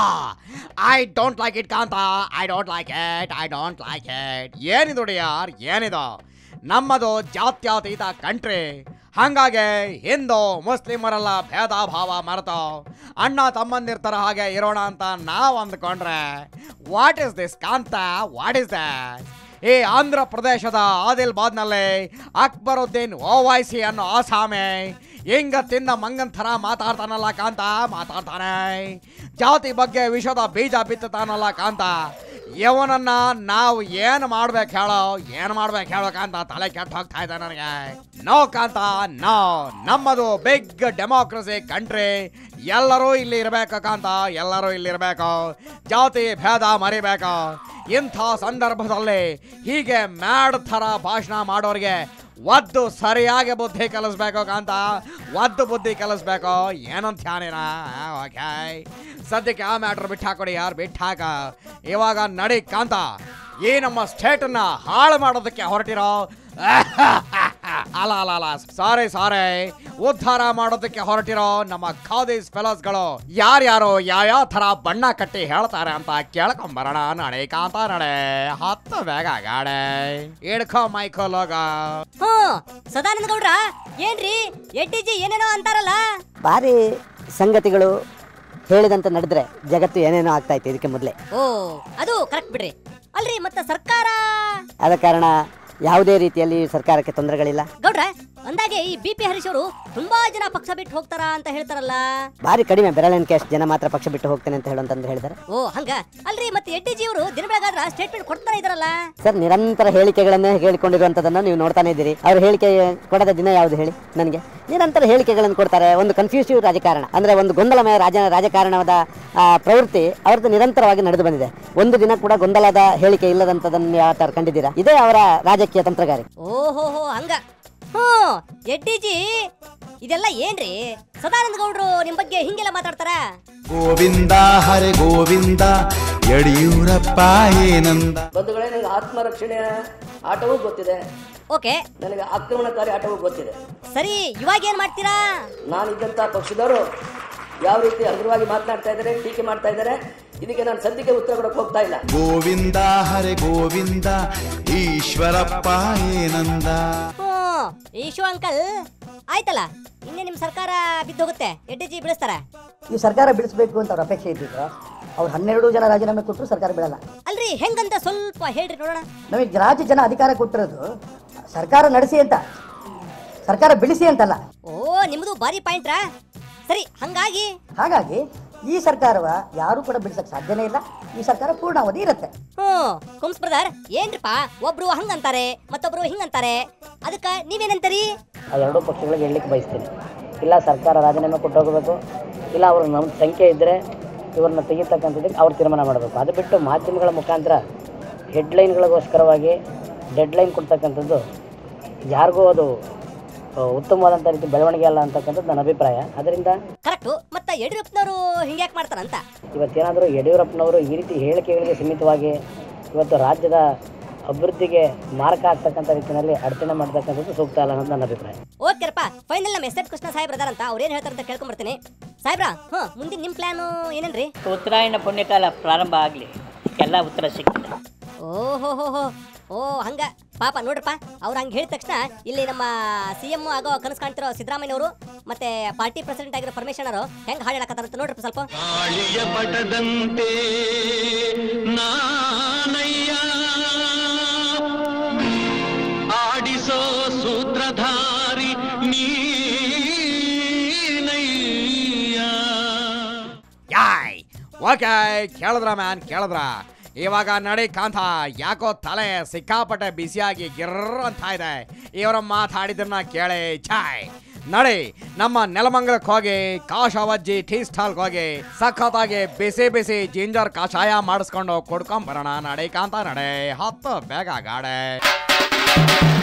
I don't like it Kantha I don't like it I don't like it ಏನಿದು ಯಾರ್ ಏನಿದು ನಮ್ಮದು ಜಾತ್ಯತೀತ ಕಂಟ್ರಿ ಹಂಗಾಗಿ ಹಿಂದೂ ಮುಸ್ಲಿಮರೆಲ್ಲ ಭೇದ ಭಾವ ಮರೆತು ಅಣ್ಣ ತಮ್ಮಂದಿರ್ತಾರ ಹಾಗೆ ಇರೋಣ ಅಂತ ನಾವು ಅಂದ್ಕೊಂಡ್ರೆ what is this Kantha what is that ಈ ಆಂಧ್ರ ಪ್ರದೇಶದ ಆದಿಲ್ಬಾದ್ನಲ್ಲಿ ಅಕ್ಬರುದ್ದೀನ್ ಓವೈಸಿ ಅನ್ನೋ ಆಸಾಮಿ ಹಿಂಗ ತಿಂದ ಮಂಗನ್ ಥರ ಮಾತಾಡ್ತಾನಲ್ಲ ಕಾಂತ ಮಾತಾಡ್ತಾನೆ ಜಾತಿ ಬಗ್ಗೆ ವಿಷದ ಬೀಜ ಬಿತ್ತತಾನಲ್ಲ ಕಾಂತ ಇವನನ್ನ ನಾವು ಏನು ಮಾಡ್ಬೇಕು ಹೇಳೋ ಏನು ಮಾಡ್ಬೇಕು ಹೇಳೋ ಕಾಂತ ತಲೆ ಕೆಟ್ಟ ಹೋಗ್ತಾ ಇದೆ ನನಗೆ ನೋ ಕಾಂತ ನೋ ನಮ್ಮದು ಬಿಗ್ ಡೆಮೋಕ್ರಸಿ ಕಂಟ್ರಿ ಎಲ್ಲರೂ ಇಲ್ಲಿ ಇರಬೇಕು ಕಾಂತ ಎಲ್ಲರೂ ಇಲ್ಲಿ ಇರಬೇಕು ಜಾತಿ ಭೇದ ಮರಿಬೇಕು ಇಂಥ ಸಂದರ್ಭದಲ್ಲಿ ಹೀಗೆ ಮ್ಯಾಡ್ ಥರ ಭಾಷಣ ಮಾಡೋರಿಗೆ ಒದ್ದು ಸರಿಯಾಗಿ ಬುದ್ಧಿ ಕಲಿಸ್ಬೇಕು ಕಾಂತ ಒದ್ದು ಬುದ್ಧಿ ಕಲಿಸ್ಬೇಕು ಏನಂತ ಧ್ಯಾನೇನ ಓಕೆ ಸದ್ಯಕ್ಕೆ ಆ ಮ್ಯಾಟ್ರ್ ಬಿಟ್ಟು ಹಾಕೊಡಿ ಯಾರು ಬಿಟ್ಟು ಹಾಕ ಇವಾಗ ನಡಿ ಕಾಂತ ಈ ನಮ್ಮ ಸ್ಟೇಟನ್ನ ಹಾಳು ಮಾಡೋದಕ್ಕೆ ಹೊರಟಿರೋ ಅಲ್ಲ ಅಲ್ಲ ಅಲ್ಲ ಸಾರಿ ಸಾರಿ ಉದ್ಧಾರ ಮಾಡೋದಕ್ಕೆ ಹೊರಟಿರೋ ನಮ್ಮ ಖಾದೀಸ್ ಫೆಲೋಸ್ಗಳು ಯಾರ್ಯಾರು ಯಾವ್ಯಾವ ಥರ ಬಣ್ಣ ಕಟ್ಟಿ ಹೇಳ್ತಾರೆ ಅಂತ ಕೇಳ್ಕೊಂಬರೋಣ ನಡೆ ಕಾಂತ ನಡೆ ಹತ್ತು ಬೇಗ ಗಾಡೆ ಹಿಡ್ಕೊ ಮೈಕೋ ಲೋಗ ಹ್ಮ್ ಸದಾನಂದ ಗೌಡ್ರ ಏನ್ರಿ ಎಡ್ಡಿಜಿ ಏನೇನೋ ಅಂತಾರಲ್ಲ ಭಾರಿ ಸಂಗತಿಗಳು ಹೇಳಿದಂತೆ ನಡೆದ್ರೆ ಜಗತ್ತು ಏನೇನೋ ಆಗ್ತಾ ಇತ್ತು ಇದಕ್ಕೆ ಮೊದಲೇ ಓ ಅದು ಕರೆಕ್ಟ್ ಬಿಡ್ರಿ ಅಲ್ರಿ ಮತ್ತ ಸರ್ಕಾರ ಆದ ಕಾರಣ ಯಾವುದೇ ರೀತಿಯಲ್ಲಿ ಸರ್ಕಾರಕ್ಕೆ ತೊಂದರೆಗಳಿಲ್ಲ ಗೌಡ್ರ ಅಂದಾಗೆ ಈ ಬಿ ಪಿ ಹರೀಶ್ ಅವರು ತುಂಬಾ ಜನ ಪಕ್ಷ ಬಿಟ್ಟು ಹೋಗ್ತಾರ ಅಂತ ಹೇಳ್ತಾರಲ್ಲ ಭಾರಿ ಕಡಿಮೆ ಬೆರಳಿನ ಅಷ್ಟು ಜನ ಮಾತ್ರ ಪಕ್ಷ ಬಿಟ್ಟು ಹೋಗ್ತೇನೆ ಅಂತ ಹೇಳುವಂತಂದು ಹೇಳಿದ್ದಾರೆ ಓ ಹಂಗ ಅಲ್ರಿ ಮತ್ತೆ ಎಡ್ಡಿಜಿ ಅವರು ದಿನ ಬೆಳಗಾದ್ರ ಸ್ಟೇಟ್ಮೆಂಟ್ ಕೊಡ್ತಾರ ಇದಾರಲ್ಲ ಸರ್ ನಿರಂತರ ಹೇಳಿಕೆಗಳನ್ನೇ ಹೇಳಿಕೊಂಡಿರುವಂತದನ್ನ ನೀವು ನೋಡ್ತಾನೆ ಇದ್ದೀರಿ ಅವ್ರ ಹೇಳಿಕೆ ಕೊಡದ ದಿನ ಯಾವುದು ಹೇಳಿ ನನಗೆ ನಿರಂತರ ಹೇಳಿಕೆಗಳನ್ನು ಕೊಡ್ತಾರೆ ಒಂದು ಕನ್ಫ್ಯೂಸಿವ್ ರಾಜಕಾರಣ ಅಂದ್ರೆ ಒಂದು ಗೊಂದಲಮಯ ರಾಜ ರಾಜಕಾರಣದ ಆ, ಪ್ರವೃತ್ತಿ ಅವ್ರದ್ದು ನಿರಂತರವಾಗಿ ನಡೆದು ಬಂದಿದೆ ಒಂದು ದಿನ ಕೂಡ ಗೊಂದಲದ ಹೇಳಿಕೆ ಇಲ್ಲದಂತದನ್ನು ಯಾವ ತರ ಕಂಡಿದ್ದೀರಾ ಇದೇ ಅವರ ರಾಜಕೀಯ ತಂತ್ರಗಾರಿ ಓಹೋಹೋ ಹಂಗ ಹ್ಮ್ ಎಡ್ಡಿಜಿ ಇದೆಲ್ಲ ಏನ್ರಿ ಸದಾನಂದ ಗೌಡ್ರು ನಿಮ್ ಬಗ್ಗೆ ಹಿಂಗೆಲ್ಲ ಮಾತಾಡ್ತಾರ ಗೋವಿಂದ ಹರೆ ಗೋವಿಂದ ಯಡಿಯೂರಪ್ಪ ಏನಂದ ಬಂಧುಗಳೇ ನನಗೆ ಆತ್ಮರಕ್ಷಣೆಯ ಆಟವೂ ಗೊತ್ತಿದೆ ಓಕೆ ನನಗೆ ಆಕ್ರಮಣಕಾರಿ ಆಟವೂ ಗೊತ್ತಿದೆ ಸರಿ ಇವಾಗ ಏನ್ ಮಾಡ್ತೀರಾ ನಾನಿದ್ದಂಥ ಪಕ್ಷದವರು ಯಾವ ರೀತಿ ಹಗುರವಾಗಿ ಮಾತನಾಡ್ತಾ ಇದ್ದಾರೆ ಟೀಕೆ ಮಾಡ್ತಾ ಇದ್ದಾರೆ ಇದಕ್ಕೆ ನಾನು ಸದ್ಯಕ್ಕೆ ಉತ್ತರ ಕೊಡಕ್ಕೆ ಹೋಗ್ತಾ ಇಲ್ಲ ಗೋವಿಂದ ಹರೆ ಗೋವಿಂದ ಈಶ್ವರಪ್ಪ ಏನಂದ ಹ್ಮ್ ಈಶು ಅಂಕಲ್ ಆಯ್ತಲ್ಲ ಇನ್ನೇ ನಿಮ್ ಸರ್ಕಾರ ಬಿದ್ದೋಗುತ್ತೆ ಎಡ್ಡಿಜಿ ಬಿಡಿಸ್ತಾರ ಈ ಸರ್ಕಾರ ಬಿಡಿಸ್ಬೇಕು ಅಂತ ಅವ್ರ ಅಪೇಕ್ಷೆ ಇದ್ದಿದ್ರೆ ಅವ್ರು ಹನ್ನೆರಡು ಜನ ರಾಜೀನಾಮೆ ಕೊಟ್ಟರು ಸರ್ಕಾರ ಬಿಡಲ್ಲ ಅಲ್ರಿ ಹೆಂಗಂತ ಸ್ವಲ್ಪ ಹೇಳ್ರಿ ನೋಡೋಣ ನಮಗೆ ರಾಜ್ಯ ಜನ ಅಧಿಕಾರ ಕೊಟ್ಟಿರೋದು ಸರ್ಕಾರ ನಡೆಸಿ ಅಂತ ಸರ್ಕಾರ ಬಿಡಿಸಿ ಅಂತಲ್ಲ ಓ ನಿಮ್ದು ಭಾರಿ ಪಾಯಿಂಟ್ರಾ ಸರಿ ಹಂಗಾಗಿ ಹಾಗಾಗಿ ಈ ಸರ್ಕಾರವ ಯಾರು ಕೂಡ ಬಿಡಿಸಕ್ ಸಾಧ್ಯನೇ ಇಲ್ಲ ಈ ಸರ್ಕಾರ ಪೂರ್ಣಾವಧಿ ಇರುತ್ತೆ ಹ್ಮ್ ಕುಮ್ಸ್ ಬ್ರದರ್ ಏನ್ರಿಪ್ಪ ಒಬ್ರು ಹಂಗಂತಾರೆ ಮತ್ತೊಬ್ರು ಹಿಂಗಂತಾರೆ ಅದಕ್ಕ ನೀವೇನಂತೀರಿ ಆ ಎರಡೂ ಪಕ್ಷಗಳಿಗೆ ಹೇಳಲಿಕ್ಕೆ ಬಯಸ್ತೀನಿ ಇಲ್ಲ ಸರ್ಕಾರ ರಾಜೀನಾಮೆ ಕೊಟ್ಟು ಹೋಗಬೇಕು ಇಲ್ಲ ಅವ್ರ ನಮ್ಮ ಸಂಖ್ಯೆ ಇದ್ದರೆ ಇವ್ರನ್ನ ತೆಗಿತಕ್ಕಂಥದ್ದಕ್ಕೆ ಅವ್ರು ತೀರ್ಮಾನ ಮಾಡಬೇಕು ಅದು ಬಿಟ್ಟು ಮಾಧ್ಯಮಗಳ ಮುಖಾಂತರ ಹೆಡ್ಲೈನ್ಗಳಿಗೋಸ್ಕರವಾಗಿ ಡೆಡ್ಲೈನ್ ಕೊಡ್ತಕ್ಕಂಥದ್ದು ಯಾರಿಗೂ ಅದು ಆ, ಉತ್ತಮವಾದಂಥ ರೀತಿ ಬೆಳವಣಿಗೆ ಅಲ್ಲ ಅಂತಕ್ಕಂಥದ್ದು ನನ್ನ ಅಭಿಪ್ರಾಯ ಅದರಿಂದ ಕರೆಕ್ಟು ಮತ್ತ ಯಡಿಯೂರಪ್ಪನವರು ಹಿಂಗ್ಯಾಕ್ ಮಾಡ್ತಾರಂತ ಇವತ್ತೇನಾದರೂ ಯಡಿಯೂರಪ್ಪನವರು ಈ ರೀತಿ ಹೇಳಿಕೆಗಳಿಗೆ ಸೀಮಿತವಾಗಿ ಇವತ್ತು ರಾಜ್ಯದ ಅಭಿವೃದ್ಧಿಗೆ ಮಾರಕ ಆಗ್ತಕ್ಕಂಥ ರೀತಿಯಲ್ಲಿ ಅಡಚಣೆ ಮಾಡ್ತಕ್ಕಂಥದ್ದು ಸೂಕ್ತ ಅಲ್ಲ ಅನ್ನೋದು ನನ್ನ ಅಭಿಪ್ರಾಯ ಓಕೆರಪ್ಪ ಫೈನಲ್ ನಮ್ಮ ಎಸ್ ಎಫ್ ಕೃಷ್ಣ ಸಾಹೇಬ್ರ ಅದಾರಂತ ಅವ್ರು ಏನ್ ಹೇಳ್ತಾರಂತ ಕೇಳ್ಕೊಂಬರ್ತೀನಿ ಸಾಹೇಬ್ರ ಹ್ಮ್ ಮುಂದಿನ ನಿಮ್ ಪ್ಲಾನು ಏನೇನ್ರಿ ಉತ್ತರಾಯಣ ಪುಣ್ಯಕಾಲ ಪ್ರಾರಂಭ ಆಗಲಿ ಎಲ್ಲ ಉತ್ತರ ಸಿಗ್ತದೆ ಓಹೋ ಓ ಹಂಗ ಪಾಪ ನೋಡ್ರಪ್ಪ ಅವ್ರು ಹಂಗೆ ಹೇಳಿದ ತಕ್ಷಣ ಇಲ್ಲಿ ನಮ್ಮ ಸಿ ಎಂ ಆಗೋ ಕನಸು ಕಾಣ್ತಿರೋ ಸಿದ್ದರಾಮಯ್ಯ ಅವರು ಮತ್ತೆ ಪಾರ್ಟಿ ಪ್ರೆಸಿಡೆಂಟ್ ಆಗಿರೋ ಪರಮೇಶ್ವರ್ ಅವರು ಹೆಂಗ್ ಹಾಡು ಹೇಳಕತ್ತಾರಂತ ನೋಡ್ರಪ್ಪ ಸ್ವಲ್ಪ ಗಾಳಿಯ ಪಟದಂತೆ ನಾನಯ್ಯ ಆಡಿಸೋ ಸೂತ್ರಧಾರಿ ನೀನಯ್ಯ ಯಾಯ್ ಓಕೆ ಕೇಳಿದ್ರ ಮ್ಯಾನ್ ಕೇಳಿದ್ರ ಇವಾಗ ನಡಿ ಕಾಂತ ಯಾಕೋ ತಲೆ ಸಿಕ್ಕಾಪಟ್ಟೆ ಬಿಸಿಯಾಗಿ ಗಿರ್ರ ಅಂತ ಇದೆ ಇವರ ಮಾತಾಡಿದ್ರನ್ನ ಕೇಳಿ ಛಾಯ್ ನಡಿ ನಮ್ಮ ನೆಲಮಂಗಲಕ್ಕೆ ಹೋಗಿ ಕಾಶವಜ್ಜಿ ಟೀ ಸ್ಟಾಲ್ಗೆ ಹೋಗಿ ಸಖತ್ತಾಗಿ ಬಿಸಿ ಬಿಸಿ ಜಿಂಜರ್ ಕಷಾಯ ಮಾಡಿಸ್ಕೊಂಡು ಕುಡ್ಕೊಂಬರೋಣ ನಡಿ ಕಾಂತ ನಡೆ ಹತ್ತು ಬೇಗ ಗಾಡೆ